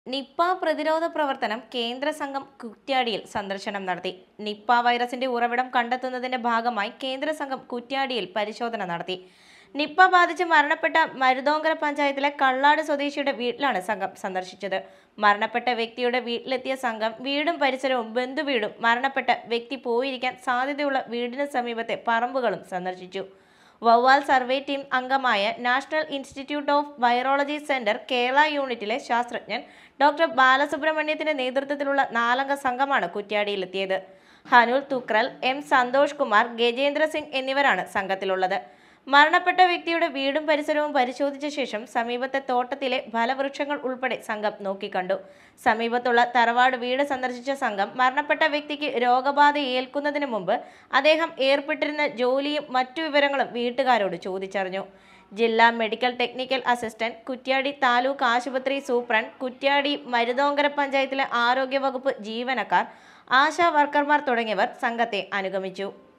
Nipah പ്രതിരോധ പ്രവർത്തനം കേന്ദ്ര സംഘം കുറ്റ്യാടിയിൽ സന്ദർശനം നടത്തി നിപ്പ വൈറസിന്റെ ഉറവിടം കണ്ടെത്തുന്നതിന്റെ ഭാഗമായി കേന്ദ്ര സംഘം കുറ്റ്യാടിയിൽ പരിശോധന നടത്തി നിപ്പ ബാധിച്ച് മരണപ്പെട്ട മരുതോങ്കര പഞ്ചായത്തിലെ കള്ളാട് സ്വദേശിയുടെ വീട്ടിലാണ് സംഘം സന്ദർശിച്ചത് മരണപ്പെട്ട വ്യക്തിയുടെ വീട്ടിലെത്തിയ സംഘം വീടും പരിസരവും ബന്ധുവീടും മരണപ്പെട്ട വ്യക്തി പോയിരിക്കാൻ സാധ്യതയുള്ള വീടിന് സമീപത്തെ പറമ്പുകളും സന്ദർശിച്ചു വവ്വാൽ സർവേ ടീം അംഗമായ national institute of virology centre Kerala യൂണിറ്റിലെ ശാസ്ത്രജ്ഞൻ ഡോക്ടർ ബാലസുബ്രഹ്മണ്യത്തിന്റെ നേതൃത്വത്തിലുള്ള നാലംഗ സംഘമാണ് കുറ്റ്യാടിയിലെത്തിയത് ഹനുൽ തുക്രൽ എം സന്തോഷ് കുമാർ ഗജേന്ദ്ര സിംഗ് എന്നിവരാണ് സംഘത്തിലുള്ളത് മരണപ്പെട്ട വ്യക്തിയുടെ വീടും പരിസരവും പരിശോധിച്ച ശേഷം സമീപത്തെ തോട്ടത്തിലെ ഫലവൃക്ഷങ്ങൾ ഉൾപ്പെടെ സംഘം നോക്കിക്കണ്ടു സമീപത്തുള്ള തറവാട് വീട് സന്ദർശിച്ച സംഘം മരണപ്പെട്ട വ്യക്തിക്ക് രോഗബാധ ഏൽക്കുന്നതിന് മുമ്പ് അദ്ദേഹം ഏർപ്പെട്ടിരുന്ന ജോലിയും മറ്റു വിവരങ്ങളും വീട്ടുകാരോട് ചോദിച്ചറിഞ്ഞു ജില്ലാ medical technical assistant Kuttiady taluk ആശുപത്രി സൂപ്രണ്ട് കുറ്റ്യാടി മരുതോങ്കര പഞ്ചായത്തിലെ ആരോഗ്യവകുപ്പ് ജീവനക്കാർ ആശാ വർക്കർമാർ തുടങ്ങിയവർ സംഘത്തെ അനുഗമിച്ചു